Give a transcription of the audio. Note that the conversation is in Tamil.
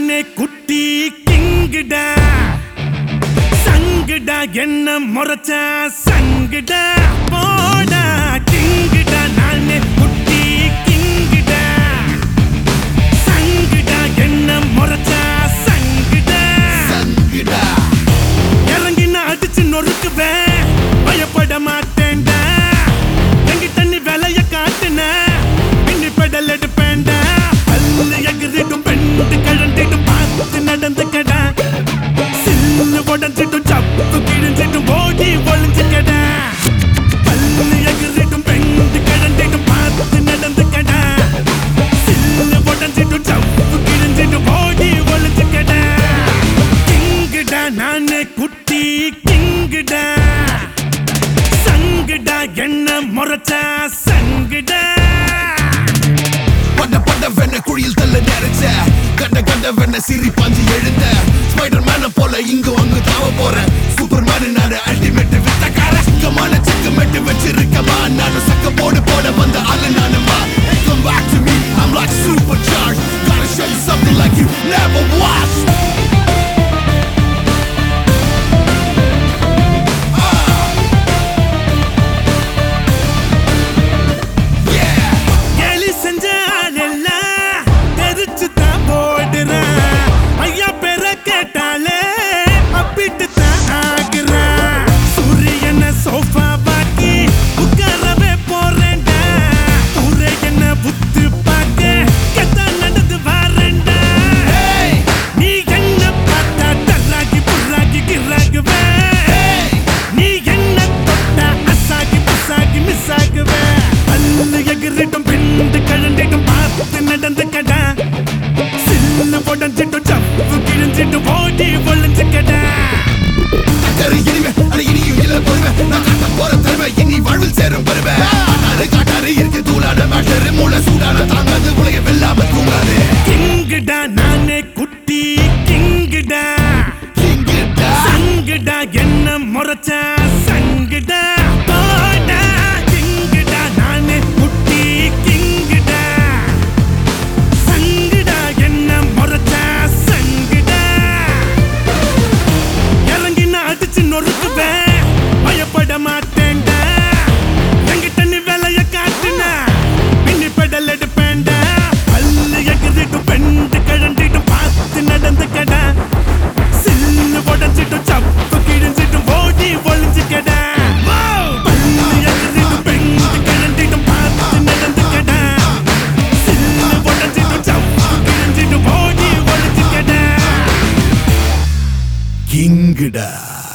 நானே குட்டி கிங்குடா சங்குடா என்ன முறைச்சா சங்குடா போடா கிங்குடா நானே குட்டி கிங்குடா சங்குடா என்ன முறைச்சா சங்குடா சங்குடா இறங்கி நான் அடிச்சு நொறுக்குவேன் பயப்பட மாட்டேன்டா எங்கி தண்ணி விலைய காட்டுன பின்னி பெடல் எடுப்பேன்டா பல்லு எகிரிட்டும் பெண்டு கழண்டிட்டும் பார்த்து நடந்து கடா சில்லு உடஞ்சிட்டும் சப்பு கிழிஞ்சிட்டும் ஓடி ஒளிஞ்சு கடா பல்லு எகிரிட்டும் பெண்டு கழண்டிட்டும் பார்த்து நடந்து கடா சில்லு உடஞ்சிட்டும் சப்பு கிழிஞ்சிட்டும் ஓடி ஒளிஞ்சு கடா கிங்குடா நானு குட்டி கிங்குடா சங்குடா என்ன முறைச்சா சங்குடா பட பட வெண்ண குழியில் தள்ள நேரச்ச கண்ட கண்ட வெண்ண சிரி பாஞ்சு எழுந்த ஸ்பைடர் மேன போல இங்கு அங்கு தாவ போறேன் சூப்பர் மேனு நானு அல்டிமேட் வித்தக்கார சிக்கமான சிக்கமெட்டு வச்சிருக்கமா நானு சக்க போடு போட வந்த ஆளு நானுமா Come back to me, I'm like supercharged Gotta show you something like you never watched Yeah கேலி செஞ்ச ஆளெல்லாம் தெரிச்சு தான் போடுறான் ஐயா பெற கேட்டாலே அப்பிட்டு தான் ஆகுறான் சூரியனை சோஃபா பாக்கி உட்காரவே போறேன்டா ஊரே என்ன புத்து பார்க்க கெத்தா நடந்து வாரேன்டா Hey நீ என்ன பார்த்தா தர்ராகி புர்ராகி கிராகுவே நீ என்ன தொட்டா அசாகி புசாகி மிஸ் ஆகுவே பல்லு எகிரிட்டும் பிண்டு கழண்டிட்டும் பார்த்து நடந்து கடா சில்லு உடஞ்சிட்டும் சப்பு கிழிஞ்சிட்டும் ஓடி ஒளிஞ்சு கடா கரு இனிமே அட இனியும் இல்ல பொறுமை நான் காட்ட போற திறமை இனி வாழ்வில் சேரும் பெருமை காட்டாரு காட்டாரு இருக்கு தூளான மேட்டரு மூளை சூடான தாங்காது உலக வெல்லாம தூங்காது கிங்குடா நானே குட்டி கிங்குடா கிங்கிட்டா சங்குடா என்ன முறைச்சா சங்குடா போடா கிங்குடா நானே குட்டி கிங்குடா சங்குடா என்ன முறைச்சா சங்குடா இறங்கி நான் அடிச்சு நொறுக்குவேன் பயப்பட மாட்டேன்டா எங்கிட்ட நீ வேலைய காட்டுன பின்னி பெடல் எடுப்பேன்டா பல்லு எகிரிட்டும் பெண்டு கழண்டிட்டும் பார்த்து நடந்து கடா சில்லு உடஞ்சிட்டும் சப்பு கிழிஞ்சிட்டும் ஓடி ஒளிஞ்சு கடா பல்லு எகிரிட்டும் பெண்டு கழண்டிட்டும் பார்த்து நடந்து கடா சில்லு உடஞ்சிட்டும் சப்பு கிழிஞ்சிட்டும் ஓடி ஒளிஞ்சு கடா கிங்குடா